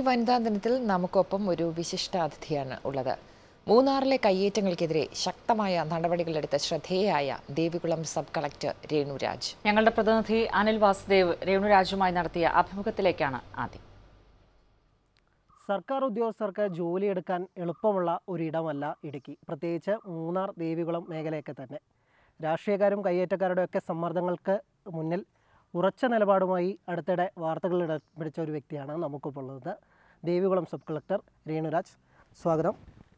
വനിതാ ദിനത്തിൽ നമുക്കൊപ്പം ഒരു വിശിഷ്ട അതിഥിയാണ് ഉള്ളത് മൂന്നാറിലെ കയ്യേറ്റങ്ങൾക്കെതിരെ ശക്തമായ നടപടികളെടുത്ത ശ്രദ്ധേയായ ദേവികുളം സബ് കളക്ടർ രേണുരാജ് ഞങ്ങളുടെ പ്രതിനിധി അനിൽ വാസുദേവ് രേണുരാജുമായി നടത്തിയ അഭിമുഖത്തിലേക്കാണ് ആദ്യം സർക്കാർ ഉദ്യോഗസ്ഥർക്ക് ജോലിയെടുക്കാൻ എളുപ്പമുള്ള ഒരിടമല്ല ഇടുക്കി പ്രത്യേകിച്ച് മൂന്നാർ ദേവികുളം മേഖലയൊക്കെ തന്നെ രാഷ്ട്രീയക്കാരും കയ്യേറ്റക്കാരുടെ ഒക്കെ സമ്മർദ്ദങ്ങൾക്ക് മുന്നിൽ ഉറച്ച നിലപാടുമായി അടുത്തിടെ വാർത്തകൾ ഇട പിടിച്ച ഒരു വ്യക്തിയാണ് നമുക്കിപ്പോൾ ഉള്ളത് ദേവികുളം സബ് കളക്ടർ രേണുരാജ് സ്വാഗതം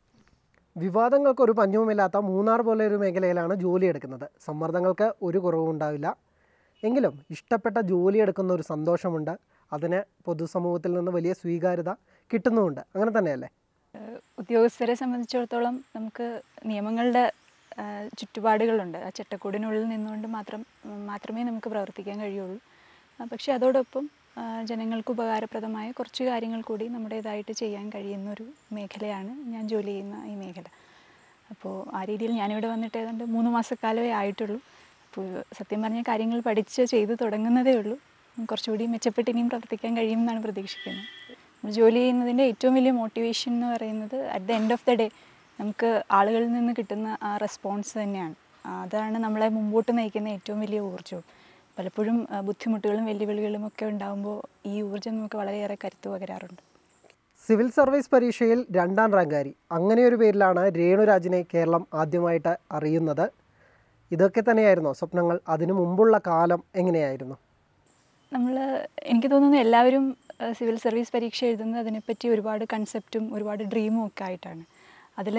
വിവാദങ്ങൾക്ക് ഒരു പഞ്ഞവുമില്ലാത്ത മൂന്നാർ പോലെ ഒരു മേഖലയിലാണ് ജോലിയെടുക്കുന്നത് സമ്മർദ്ദങ്ങൾക്ക് ഒരു കുറവും ഉണ്ടാവില്ല എങ്കിലും ഇഷ്ടപ്പെട്ട ജോലിയെടുക്കുന്ന ഒരു സന്തോഷമുണ്ട് അതിന് പൊതുസമൂഹത്തിൽ നിന്ന് വലിയ സ്വീകാര്യത കിട്ടുന്നുമുണ്ട് അങ്ങനെ തന്നെയല്ലേ ഉദ്യോഗസ്ഥരെ സംബന്ധിച്ചിടത്തോളം നമുക്ക് നിയമങ്ങളുടെ ആ, ചുറ്റുപാടുകളുണ്ട് ആ ചട്ടക്കൂടിനുള്ളിൽ നിന്നുകൊണ്ട് മാത്രം ഉം, മാത്രമേ നമുക്ക് പ്രവർത്തിക്കാൻ കഴിയുള്ളൂ ആ, പക്ഷേ അതോടൊപ്പം ആ, ജനങ്ങൾക്ക് ഉപകാരപ്രദമായ കുറച്ച് കാര്യങ്ങൾ കൂടി നമ്മുടേതായിട്ട് ചെയ്യാൻ കഴിയുന്ന ഒരു മേഖലയാണ് ഞാൻ ജോലി ചെയ്യുന്ന ഈ മേഖല അപ്പോൾ ആ രീതിയിൽ ഞാനിവിടെ വന്നിട്ട് ഏതാണ്ട് മൂന്ന് മാസക്കാലമേ ആയിട്ടുള്ളൂ അപ്പോൾ സത്യം പറഞ്ഞ കാര്യങ്ങൾ പഠിച്ച് ചെയ്ത് തുടങ്ങുന്നതേ ഉള്ളൂ കുറച്ചുകൂടി മെച്ചപ്പെട്ട് ഇനിയും പ്രവർത്തിക്കാൻ കഴിയുമെന്നാണ് പ്രതീക്ഷിക്കുന്നത് നമ്മൾ ജോലി ചെയ്യുന്നതിൻ്റെ ഏറ്റവും വലിയ മോട്ടിവേഷൻ എന്ന് പറയുന്നത് at the end of the day നമുക്ക് ആളുകളിൽ നിന്ന് കിട്ടുന്ന ആ റെസ്പോൺസ് തന്നെയാണ് ആ, അതാണ് നമ്മളെ മുമ്പോട്ട് നയിക്കുന്ന ഏറ്റവും വലിയ ഊർജ്ജവും പലപ്പോഴും ആ, ബുദ്ധിമുട്ടുകളും വെല്ലുവിളികളും ഒക്കെ ഉണ്ടാകുമ്പോൾ ഈ ഊർജ്ജം നമുക്ക് വളരെയേറെ കരുത്ത് പകരാറുണ്ട് സിവിൽ സർവീസ് പരീക്ഷയിൽ രണ്ടാം റാങ്കാരി അങ്ങനെ ഒരു പേരിലാണ് രേണുരാജിനെ കേരളം ആദ്യമായിട്ട് അറിയുന്നത് ഇതൊക്കെ തന്നെയായിരുന്നോ സ്വപ്നങ്ങൾ അതിനു മുമ്പുള്ള കാലം എങ്ങനെയായിരുന്നു നമ്മൾ എനിക്ക് തോന്നുന്നു എല്ലാവരും ആ, സിവിൽ സർവീസ് പരീക്ഷ എഴുതുന്നത് അതിനെപ്പറ്റി ഒരുപാട് കൺസെപ്റ്റും ഒരുപാട് ഡ്രീമും ഒക്കെ ആയിട്ടാണ് അതിൽ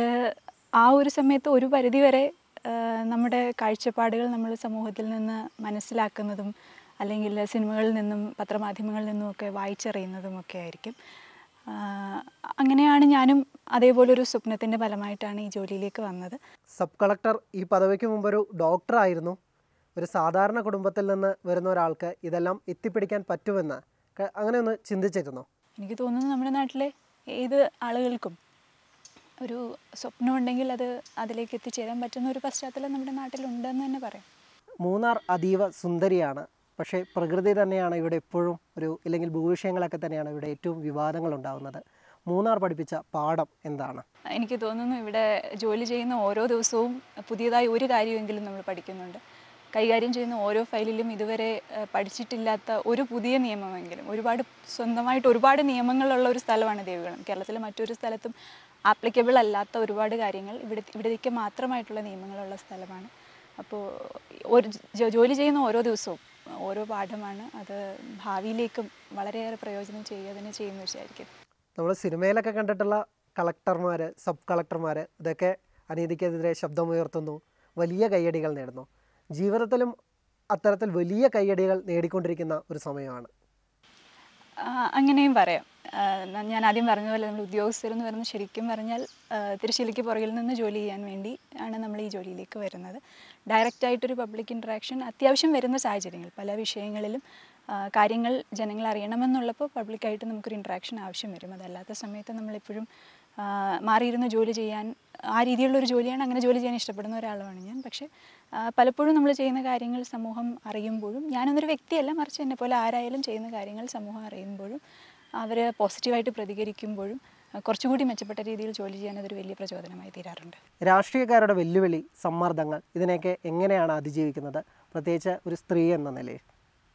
ആ ഒരു സമയത്ത് ഒരു പരിധിവരെ ആ, നമ്മുടെ കാഴ്ചപ്പാടുകൾ നമ്മൾ സമൂഹത്തിൽ നിന്ന് മനസ്സിലാക്കുന്നതും അല്ലെങ്കിൽ സിനിമകളിൽ നിന്നും പത്രമാധ്യമങ്ങളിൽ നിന്നും ഒക്കെ വായിച്ചറിയുന്നതും ഒക്കെ ആയിരിക്കും ആ, അങ്ങനെയാണ് ഞാനും അതേപോലൊരു സ്വപ്നത്തിൻ്റെ ഫലമായിട്ടാണ് ഈ ജോലിയിലേക്ക് വന്നത് സബ് കളക്ടർ ഈ പദവിക്ക് മുമ്പൊരു ഡോക്ടറായിരുന്നു ഒരു സാധാരണ കുടുംബത്തിൽ നിന്ന് വരുന്ന ഒരാൾക്ക് ഇതെല്ലാം എത്തിപ്പിടിക്കാൻ പറ്റുമെന്ന് ക- അങ്ങനെ ഒന്ന് ചിന്തിച്ചിരുന്നോ എനിക്ക് തോന്നുന്നു നമ്മുടെ നാട്ടിലെ ഏത് ആളുകൾക്കും ഒരു സ്വപ്നം ഉണ്ടെങ്കിൽ അത് അതിലേക്ക് എത്തിച്ചേരാൻ പറ്റുന്ന ഒരു പശ്ചാത്തലം നമ്മുടെ നാട്ടിലുണ്ടെന്ന് തന്നെ പറയാം മൂന്നാർ അതീവ സുന്ദരിയാണ് പക്ഷേ പ്രകൃതി തന്നെയാണ് ഇവിടെ എപ്പോഴും ഒരു ഇല്ലെങ്കിൽ ഭൂവിഷയങ്ങളൊക്കെ തന്നെയാണ് ഇവിടെ ഏറ്റവും വിവാദങ്ങൾ ഉണ്ടാകുന്നത് മൂന്നാർ പഠിപ്പിച്ച പാഠം എന്താണ് എനിക്ക് തോന്നുന്നു ഇവിടെ ജോലി ചെയ്യുന്ന ഓരോ ദിവസവും പുതിയതായി ഒരു കാര്യമെങ്കിലും നമ്മൾ പഠിക്കുന്നുണ്ട് കൈകാര്യം ചെയ്യുന്ന ഓരോ ഫയലിലും ഇതുവരെ ഏഹ്, പഠിച്ചിട്ടില്ലാത്ത ഒരു പുതിയ നിയമമെങ്കിലും ഒരുപാട് സ്വന്തമായിട്ട് ഒരുപാട് നിയമങ്ങളുള്ള ഒരു സ്ഥലമാണ് ദേവികുളം കേരളത്തിലെ മറ്റൊരു സ്ഥലത്തും ആപ്ലിക്കബിൾ അല്ലാത്ത ഒരുപാട് കാര്യങ്ങൾ ഇവിടെ ഇവിടേക്ക് മാത്രമായിട്ടുള്ള നിയമങ്ങളുള്ള സ്ഥലമാണ് അപ്പോൾ ഒരു ജോ- ജോലി ചെയ്യുന്ന ഓരോ ദിവസവും ഓരോ പാഠമാണ് അത് ഭാവിയിലേക്കും വളരെയേറെ പ്രയോജനം ചെയ്യുക തന്നെ ചെയ്യുമെന്ന് വിചാരിക്കുന്നു നമ്മൾ സിനിമയിലൊക്കെ കണ്ടിട്ടുള്ള കളക്ടർമാർ സബ് കളക്ടർമാർ ഇതൊക്കെ അനീതിക്കെതിരെ ശബ്ദമുയർത്തുന്നു വലിയ കയ്യടികൾ നേടുന്നു ജീവിതത്തിലും അത്തരത്തിൽ വലിയ കയ്യടികൾ നേടിക്കൊണ്ടിരിക്കുന്ന ഒരു സമയമാണ് ആ, അങ്ങനെയും പറയാം ആ, ന- ഞാൻ ആദ്യം പറഞ്ഞ പോലെ നമ്മൾ ഉദ്യോഗസ്ഥരെന്ന് പറയുന്നത് ശരിക്കും പറഞ്ഞാൽ ആ, തിരശ്ശീലയ്ക്ക് പുറകിൽ നിന്ന് ജോലി ചെയ്യാൻ വേണ്ടി ആണ് നമ്മൾ ഈ ജോലിയിലേക്ക് വരുന്നത് ഡയറക്റ്റ് ആയിട്ടൊരു പബ്ലിക് ഇൻട്രാക്ഷൻ അത്യാവശ്യം വരുന്ന സാഹചര്യങ്ങൾ പല വിഷയങ്ങളിലും ആ, കാര്യങ്ങൾ ജനങ്ങൾ അറിയണമെന്നുള്ളപ്പോൾ പബ്ലിക്കായിട്ട് നമുക്കൊരു ഇൻട്രാക്ഷൻ ആവശ്യം വരും അതല്ലാത്ത സമയത്ത് നമ്മളെപ്പോഴും ആ, മാറിയിരുന്ന് ജോലി ചെയ്യാൻ ആ രീതിയിലുള്ളൊരു ജോലിയാണ് അങ്ങനെ ജോലി ചെയ്യാൻ ഇഷ്ടപ്പെടുന്ന ഒരാളുമാണ് ഞാൻ പക്ഷേ ആ, പലപ്പോഴും നമ്മൾ ചെയ്യുന്ന കാര്യങ്ങൾ സമൂഹം അറിയുമ്പോഴും ഞാനൊന്നൊരു വ്യക്തിയല്ല മറിച്ച് എന്നെ പോലെ ആരായാലും ചെയ്യുന്ന കാര്യങ്ങൾ സമൂഹം അറിയുമ്പോഴും അവർ പോസിറ്റീവായിട്ട് പ്രതികരിക്കുമ്പോഴും ആ, കുറച്ചുകൂടി മെച്ചപ്പെട്ട രീതിയിൽ ജോലി ചെയ്യാൻ അതൊരു വലിയ പ്രചോദനമായി തീരാറുണ്ട് രാഷ്ട്രീയക്കാരുടെ വെല്ലുവിളി സമ്മർദ്ദങ്ങൾ ഇതിനെയൊക്കെ എങ്ങനെയാണ് അതിജീവിക്കുന്നത് പ്രത്യേകിച്ച് ഒരു സ്ത്രീ എന്ന നിലയിൽ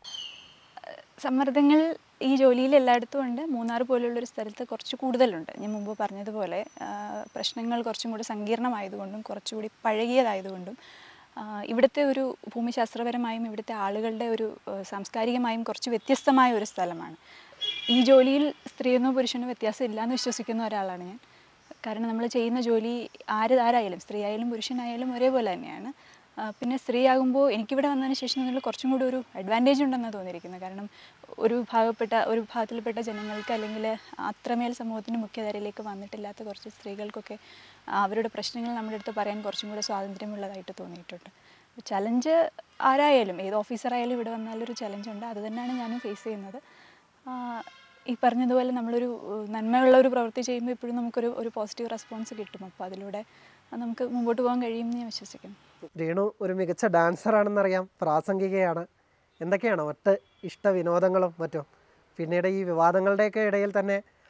സമ്മർദ്ദങ്ങൾ ഈ ജോലിയിൽ എല്ലായിടത്തും ഉണ്ട് മൂന്നാർ പോലുള്ളൊരു സ്ഥലത്ത് കുറച്ച് കൂടുതലുണ്ട് ഞാൻ മുമ്പ് പറഞ്ഞതുപോലെ ആ, പ്രശ്നങ്ങൾ കുറച്ചും കൂടി സങ്കീർണമായതുകൊണ്ടും കുറച്ചുകൂടി പഴകിയതായതുകൊണ്ടും ആ, ഇവിടുത്തെ ഒരു ഭൂമിശാസ്ത്രപരമായും ഇവിടുത്തെ ആളുകളുടെ ഒരു ആ, സാംസ്കാരികമായും കുറച്ച് വ്യത്യസ്തമായ ഒരു സ്ഥലമാണ് ഈ ജോലിയിൽ സ്ത്രീയെന്നോ പുരുഷനോ വ്യത്യാസം ഇല്ലയെന്ന് വിശ്വസിക്കുന്ന ഒരാളാണ് ഞാൻ കാരണം നമ്മൾ ചെയ്യുന്ന ജോലി ആര് ആരായാലും സ്ത്രീ ആയാലും പുരുഷനായാലും ഒരേപോലെ തന്നെയാണ് ആ, പിന്നെ സ്ത്രീ ആകുമ്പോൾ എനിക്കിവിടെ വന്നതിന് ശേഷം ഇതിൽ കുറച്ചും കൂടി ഒരു അഡ്വാൻറ്റേജ് ഉണ്ടെന്നാണ് തോന്നിയിരിക്കുന്നത് കാരണം ഒരു ഭാഗപ്പെട്ട ഒരു വിഭാഗത്തിൽപ്പെട്ട ജനങ്ങൾക്ക് അല്ലെങ്കിൽ അത്രമേൽ സമൂഹത്തിൻ്റെ മുഖ്യധാരയിലേക്ക് വന്നിട്ടില്ലാത്ത കുറച്ച് സ്ത്രീകൾക്കൊക്കെ അവരുടെ പ്രശ്നങ്ങൾ നമ്മുടെ അടുത്ത് പറയാൻ കുറച്ചും കൂടെ സ്വാതന്ത്ര്യമുള്ളതായിട്ട് തോന്നിയിട്ടുണ്ട് ചലഞ്ച് ആരായാലും ഏത് ഓഫീസറായാലും ഇവിടെ വന്നാലൊരു ചലഞ്ച് ഉണ്ട് അത് തന്നെയാണ് ഞാനും ഫേസ് ചെയ്യുന്നത് ആ, ഈ പറഞ്ഞതുപോലെ നമ്മളൊരു ഏഹ്, നന്മയുള്ള ഒരു പ്രവൃത്തി ചെയ്യുമ്പോൾ എപ്പോഴും നമുക്കൊരു ഒരു പോസിറ്റീവ് റെസ്പോൺസ് കിട്ടും അപ്പോൾ അതിലൂടെ നമുക്ക് മുമ്പോട്ട് പോകാൻ കഴിയുമെന്ന് ഞാൻ വിശ്വസിക്കുന്നു രേണു ഒരു മികച്ച ഡാൻസറാണെന്നറിയാം പ്രാസംഗികയാണ് എന്തൊക്കെയാണ് മറ്റ് ഇഷ്ട വിനോദങ്ങളും മറ്റും പിന്നീട് ഈ വിവാദങ്ങളുടെയൊക്കെ ഇടയിൽ തന്നെ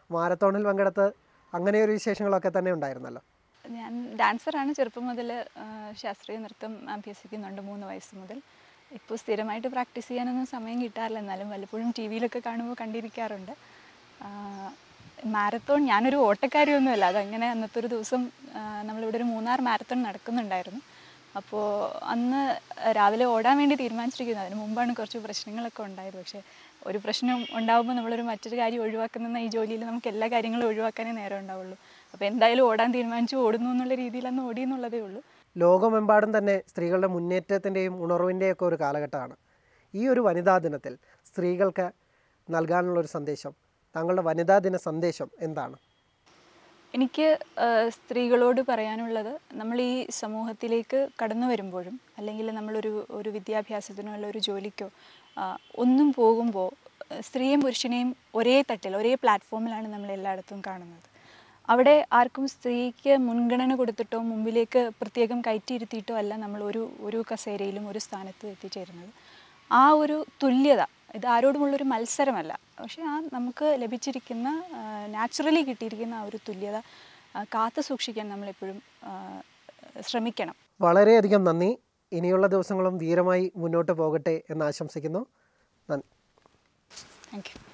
മാരത്തോണിൽ പങ്കെടുത്ത് അങ്ങനെ ഒരു വിശേഷങ്ങളൊക്കെ തന്നെ ഉണ്ടായിരുന്നല്ലോ ഞാൻ ഡാൻസറാണ് ചെറുപ്പം മുതൽ ശാസ്ത്രീയ നൃത്തം അഭ്യസിക്കുന്നുണ്ട് മൂന്ന് വയസ്സ് മുതൽ ഇപ്പോൾ സ്ഥിരമായിട്ട് പ്രാക്ടീസ് ചെയ്യാനൊന്നും സമയം കിട്ടാറില്ല എന്നാലും വല്ലപ്പോഴും ടി വിയിലൊക്കെ കാണുമ്പോൾ കണ്ടിരിക്കാറുണ്ട് മാരത്തോൺ ഞാനൊരു ഓട്ടക്കാരിയൊന്നുമല്ല അതങ്ങനെ അന്നത്തെ ഒരു ദിവസം ആ, നമ്മളിവിടെ ഒരു മൂന്നാർ മാരത്തോൺ നടക്കുന്നുണ്ടായിരുന്നു അപ്പോൾ അന്ന് രാവിലെ ഓടാൻ വേണ്ടി തീരുമാനിച്ചിരിക്കുന്നു അതിന് മുമ്പാണ് കുറച്ച് പ്രശ്നങ്ങളൊക്കെ ഉണ്ടായത് പക്ഷേ ഒരു പ്രശ്നം ഉണ്ടാകുമ്പോൾ നമ്മളൊരു മറ്റൊരു കാര്യം ഒഴിവാക്കുന്ന ഈ ജോലിയിൽ നമുക്ക് എല്ലാ കാര്യങ്ങളും ഒഴിവാക്കാനേ നേരം ഉണ്ടാവുള്ളൂ അപ്പോൾ എന്തായാലും ഓടാൻ തീരുമാനിച്ചു ഓടുന്നു എന്നുള്ള രീതിയിൽ അന്ന് ഓടി എന്നുള്ളതേ ഉള്ളൂ ലോകമെമ്പാടും തന്നെ സ്ത്രീകളുടെ മുന്നേറ്റത്തിൻ്റെയും ഉണർവിൻ്റെയും ഒക്കെ ഒരു കാലഘട്ടമാണ് ഈ ഒരു വനിതാ ദിനത്തിൽ സ്ത്രീകൾക്ക് നൽകാനുള്ള ഒരു സന്ദേശം താങ്കളുടെ വനിതാ ദിന സന്ദേശം എന്താണ് എനിക്ക് ആ, സ്ത്രീകളോട് പറയാനുള്ളത് നമ്മൾ ഈ സമൂഹത്തിലേക്ക് കടന്നു വരുമ്പോഴും അല്ലെങ്കിൽ നമ്മളൊരു ഒരു വിദ്യാഭ്യാസത്തിനോ അല്ല ഒരു ജോലിക്കോ ആ, ഒന്നും പോകുമ്പോൾ സ്ത്രീയും പുരുഷനെയും ഒരേ തട്ടിൽ ഒരേ പ്ലാറ്റ്ഫോമിലാണ് നമ്മൾ എല്ലായിടത്തും കാണുന്നത് അവിടെ ആർക്കും സ്ത്രീക്ക് മുൻഗണന കൊടുത്തിട്ടോ മുമ്പിലേക്ക് പ്രത്യേകം കയറ്റിയിരുത്തിയിട്ടോ അല്ല നമ്മൾ ഒരു ഒരു കസേരയിലും ഒരു സ്ഥാനത്ത് എത്തിച്ചേരുന്നത് ആ ഒരു തുല്യത ഇത് ആരോടുമുള്ളൊരു മത്സരമല്ല പക്ഷേ ആ നമുക്ക് ലഭിച്ചിരിക്കുന്ന നാച്ചുറലി കിട്ടിയിരിക്കുന്ന ആ ഒരു തുല്യത ആ, കാത്തു സൂക്ഷിക്കാൻ നമ്മളെപ്പോഴും ആ, ശ്രമിക്കണം വളരെയധികം നന്ദി ഇനിയുള്ള ദിവസങ്ങളും ധീരമായി മുന്നോട്ട് പോകട്ടെ എന്ന് ആശംസിക്കുന്നു നന്ദി താങ്ക് യു